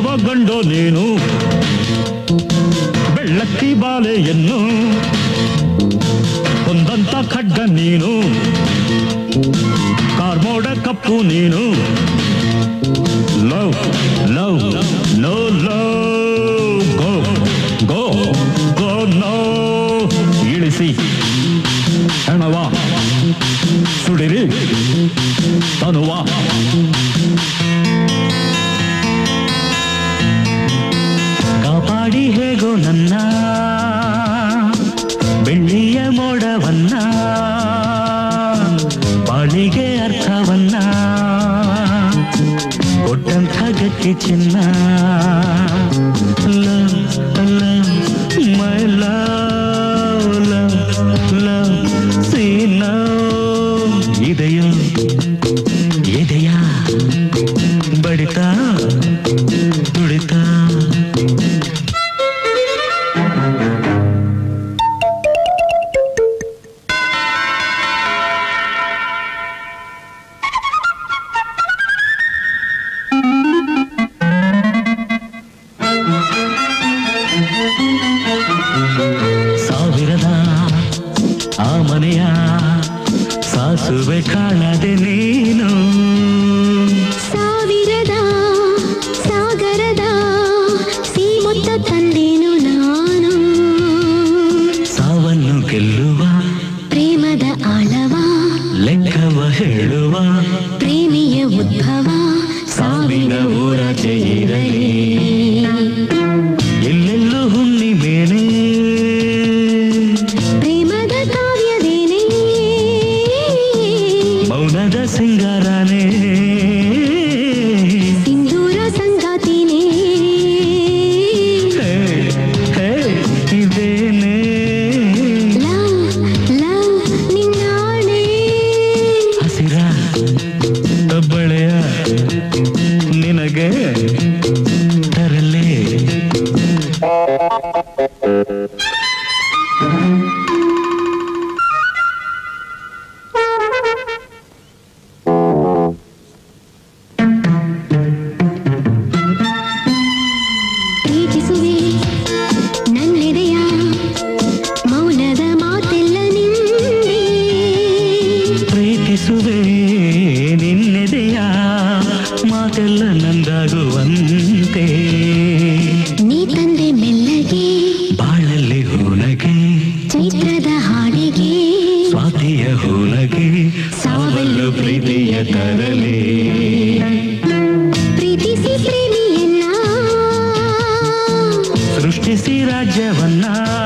ಯಾವ ಗಂಡೋ ನೀನು ಬೆಳ್ಳಕ್ಕಿ ಬಾಲೆಯನ್ನು ಹೊಂದಂತ ಖಡ್ಗ ನೀನು ಕಾರ್ಮೋಡ ಕಪ್ಪು ನೀನು love love no love go go go no ಇಳಿಸಿ ಹೆಣವ ಸುಡಿರಿ ತನುವ ಕಾಪಾಡಿ ಹೇಗೋ ನನ್ನ ಬೆಳ್ಳಿಯ ಮೋಡವನ್ನ ಬಾಳಿಗೆ ಅರ್ಥವನ್ನ ಕೊಟ್ಟಂಥ ಗಟ್ಟಿ ಚಿನ್ನ love love my love love love ಸೀನ ಇದೆಯ ಇದೆಯ ಬಡಿತ ತುಡಿತ ಸಾವಿರದ ಆ ಮನೆಯ ಸಾಸುವೆ ಕಾಣದೆ ನೀನು ಸಾವಿರದ ಸಾಗರದ ಸೀಮುತ್ತ ತಂದೇನು ನಾನು ಸಾವನ್ನು ಗೆಲ್ಲುವ ಪ್ರೇಮದ ಆಳವ ಲೆಕ್ಕವ ಹೇಳುವ ಪ್ರೇಮಿಯ ಉದ್ಭವ ಸಾವಿನ ಊರಾಚೆ ಇರಲಿ ಎಲ್ಲೆಲ್ಲೂ ಹುಣ್ಣಿಮೇನೆ ಪ್ರೇಮದ ಕಾವ್ಯದೇನೆ ಮೌನದ ಸಿಂಗಾರನೇ ಸಿಂಧೂರ ಸಂಗಾತಿನೇ ಹೇ, ಹೇ, ಇದೇನೇ ಲವ್ ಲವ್ ನಿನ್ನಾಣೆ ಹಸಿರ ತಬ್ಬಳೆಯ ನಿನಗೆ ತರಲೇ ಪ್ರೀತಿಸುವೆ ನನ್ನೆದೆಯ ಮೌನದ ಮಾತೆಲ್ಲ ನಿಂದೆ ಪ್ರೀತಿಸುವೆ ನಿನ್ನೆದೆಯ ಮಾತೆಲ್ಲ ನಂದಾಗುವಂತೆ ನೀ ತಂದೆ ಮೆಲ್ಲಗೆ ಬಾಳಲ್ಲಿ ಹೂನಗೆ ಚೈತ್ರದ ಹಾಡಿಗೆ ಸ್ವಾತಿಯ ಹೂನಗೆ ಸಾವಲ್ಲು ಪ್ರೀತಿಯ ತರಲೇ ಪ್ರೀತಿಸಿ ಪ್ರೇಮಿಯನ್ನ ಸೃಷ್ಟಿಸಿ ರಾಜ್ಯವನ್ನ